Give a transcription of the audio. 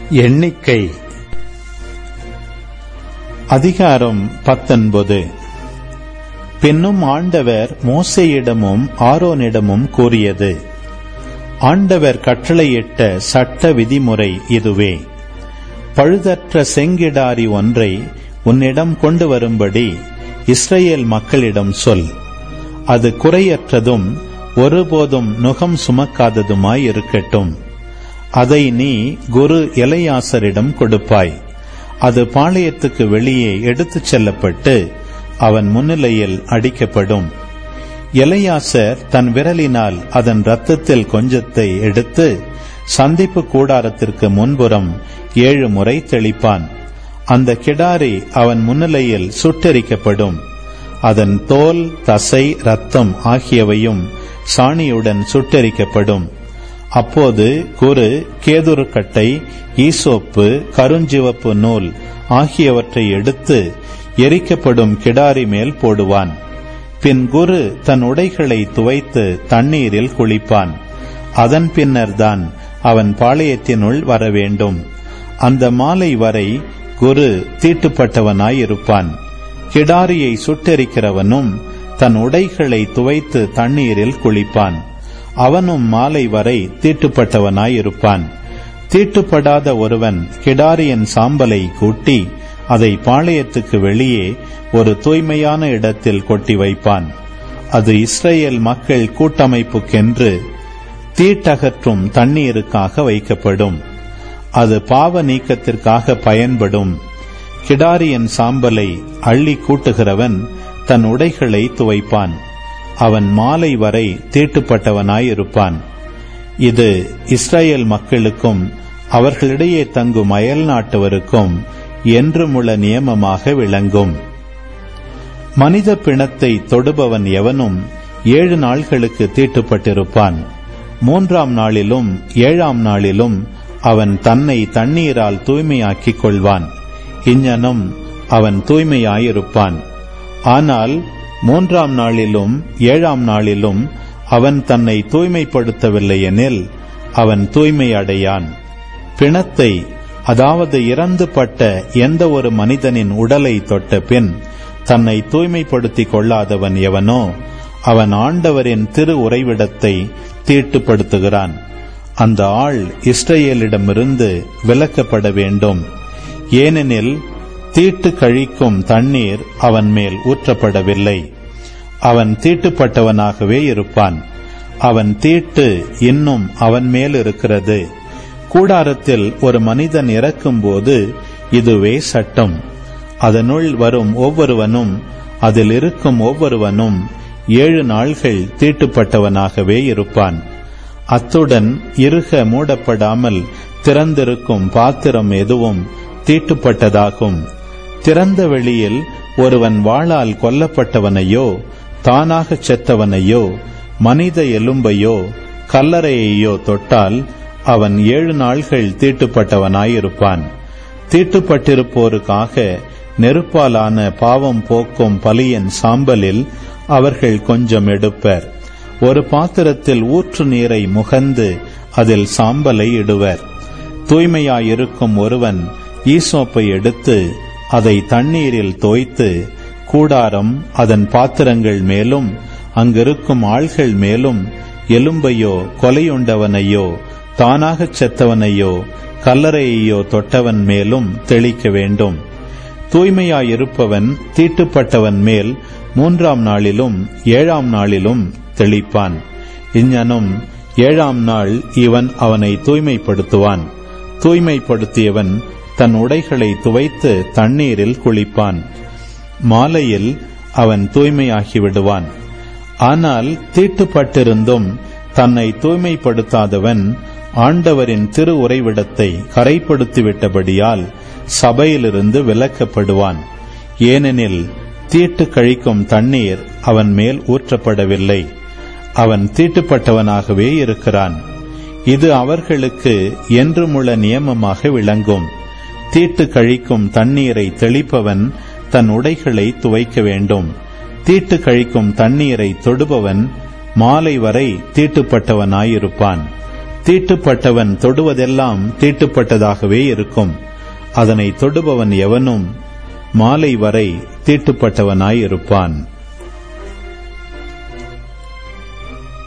எண்ணிக்கை அதிகாரம் பத்தொன்பது பின்னும் ஆண்டவர் மோசேயிடமும் ஆரோனிடமும் கூறியது ஆண்டவர் கட்டளையிட்ட சட்ட விதிமுறை இதுவே பழுதற்ற செங்கிடாரி ஒன்றை உன்னிடம் கொண்டு வரும்படி இஸ்ரேல் மக்களிடம் சொல் அது குறையற்றதும் ஒருபோதும் நுகம் சுமக்காததுமாய் இருக்கட்டும் அதை நீ குரு எலையாசரிடம் கொடுப்பாய் அது பாளையத்துக்கு வெளியே எடுத்துச் செல்லப்பட்டு அவன் முன்னிலையில் அடிக்கப்படும் எலையாசர் தன் விரலினால் அதன் இரத்தத்தில் கொஞ்சத்தை எடுத்து சந்திப்பு கூடாரத்திற்கு முன்புறம் ஏழு முறை தெளிப்பான் அந்த கிடாரி அவன் முன்னிலையில் சுட்டெரிக்கப்படும் அதன் தோல் தசை ரத்தம் ஆகியவையும் சாணியுடன் சுட்டெரிக்கப்படும் அப்போது குரு கேதுருக்கட்டை ஈசோப்பு கருஞ்சிவப்பு நூல் ஆகியவற்றை எடுத்து எரிக்கப்படும் கிடாரி மேல் போடுவான் பின் குரு தன் உடைகளை துவைத்து தண்ணீரில் குளிப்பான் அதன் பின்னர்தான் அவன் பாளையத்தினுள் வர வேண்டும் அந்த மாலை வரை குரு தீட்டுப்பட்டவனாயிருப்பான் கிடாரியை சுட்டெரிக்கிறவனும் தன் உடைகளை துவைத்து தண்ணீரில் குளிப்பான் அவனும் மாலை வரை தீட்டுப்பட்டவனாயிருப்பான் தீட்டுப்படாத ஒருவன் கிடாரியின் சாம்பலை கூட்டி அதை பாளையத்துக்கு வெளியே ஒரு தூய்மையான இடத்தில் கொட்டி வைப்பான் அது இஸ்ரேல் மக்கள் கூட்டமைப்புக்கென்று தீட்டகற்றும் தண்ணீருக்காக வைக்கப்படும் அது பாவ நீக்கத்திற்காக பயன்படும் கிடாரியின் சாம்பலை அள்ளி கூட்டுகிறவன் தன் உடைகளை துவைப்பான் அவன் மாலை வரை தீட்டுப்பட்டவனாயிருப்பான் இது இஸ்ரேல் மக்களுக்கும் அவர்களிடையே தங்கும் அயல் நாட்டவருக்கும் என்றுமுள்ள நியமமாக விளங்கும் மனித பிணத்தை தொடுபவன் எவனும் ஏழு நாள்களுக்கு தீட்டுப்பட்டிருப்பான் மூன்றாம் நாளிலும் ஏழாம் நாளிலும் அவன் தன்னை தண்ணீரால் தூய்மையாக்கிக் கொள்வான் இஞ்ஞனும் அவன் தூய்மையாயிருப்பான் ஆனால் மூன்றாம் நாளிலும் ஏழாம் நாளிலும் அவன் தன்னை தூய்மைப்படுத்தவில்லை எனில் அவன் தூய்மை அடையான் பிணத்தை அதாவது இறந்து பட்ட எந்த ஒரு மனிதனின் உடலை தொட்ட பின் தன்னை தூய்மைப்படுத்திக் கொள்ளாதவன் எவனோ அவன் ஆண்டவரின் திரு உறைவிடத்தை தீட்டுப்படுத்துகிறான் அந்த ஆள் இஸ்ரேலிடமிருந்து விலக்கப்பட வேண்டும் ஏனெனில் தீட்டு கழிக்கும் தண்ணீர் அவன் மேல் ஊற்றப்படவில்லை அவன் தீட்டுப்பட்டவனாகவே இருப்பான் அவன் தீட்டு இன்னும் அவன் மேல் இருக்கிறது கூடாரத்தில் ஒரு மனிதன் இறக்கும்போது இதுவே சட்டம் அதனுள் வரும் ஒவ்வொருவனும் அதில் இருக்கும் ஒவ்வொருவனும் ஏழு நாள்கள் தீட்டுப்பட்டவனாகவே இருப்பான் அத்துடன் இருக மூடப்படாமல் திறந்திருக்கும் பாத்திரம் எதுவும் தீட்டுப்பட்டதாகும் திறந்த வெளியில் ஒருவன் வாளால் கொல்லப்பட்டவனையோ தானாகச் செத்தவனையோ மனித எலும்பையோ கல்லறையையோ தொட்டால் அவன் ஏழு நாள்கள் தீட்டுப்பட்டவனாயிருப்பான் தீட்டுப்பட்டிருப்போருக்காக நெருப்பாலான பாவம் போக்கும் பலியின் சாம்பலில் அவர்கள் கொஞ்சம் எடுப்பர் ஒரு பாத்திரத்தில் ஊற்று நீரை முகந்து அதில் சாம்பலை இடுவர் தூய்மையாயிருக்கும் ஒருவன் ஈசோப்பை எடுத்து அதை தண்ணீரில் தோய்த்து கூடாரம் அதன் பாத்திரங்கள் மேலும் அங்கிருக்கும் ஆள்கள் மேலும் எலும்பையோ கொலையுண்டவனையோ தானாகச் செத்தவனையோ கல்லறையையோ தொட்டவன் மேலும் தெளிக்க வேண்டும் தூய்மையாயிருப்பவன் தீட்டுப்பட்டவன் மேல் மூன்றாம் நாளிலும் ஏழாம் நாளிலும் தெளிப்பான் இஞ்ஞனும் ஏழாம் நாள் இவன் அவனை தூய்மைப்படுத்துவான் தூய்மைப்படுத்தியவன் தன் உடைகளை துவைத்து தண்ணீரில் குளிப்பான் மாலையில் அவன் தூய்மையாகி விடுவான் ஆனால் தீட்டுப்பட்டிருந்தும் தன்னை தூய்மைப்படுத்தாதவன் ஆண்டவரின் திரு உறைவிடத்தை கரைப்படுத்திவிட்டபடியால் சபையிலிருந்து விலக்கப்படுவான் ஏனெனில் தீட்டு கழிக்கும் தண்ணீர் அவன் மேல் ஊற்றப்படவில்லை அவன் தீட்டுப்பட்டவனாகவே இருக்கிறான் இது அவர்களுக்கு என்றுமுள்ள நியமமாக விளங்கும் தீட்டு கழிக்கும் தண்ணீரை தெளிப்பவன் தன் உடைகளை துவைக்க வேண்டும் தீட்டு கழிக்கும் தண்ணீரை தொடுபவன் மாலை வரை தீட்டுப்பட்டவனாயிருப்பான் தீட்டுப்பட்டவன் தொடுவதெல்லாம் தீட்டுப்பட்டதாகவே இருக்கும் அதனை தொடுபவன் எவனும் மாலை வரை தீட்டுப்பட்டவனாயிருப்பான்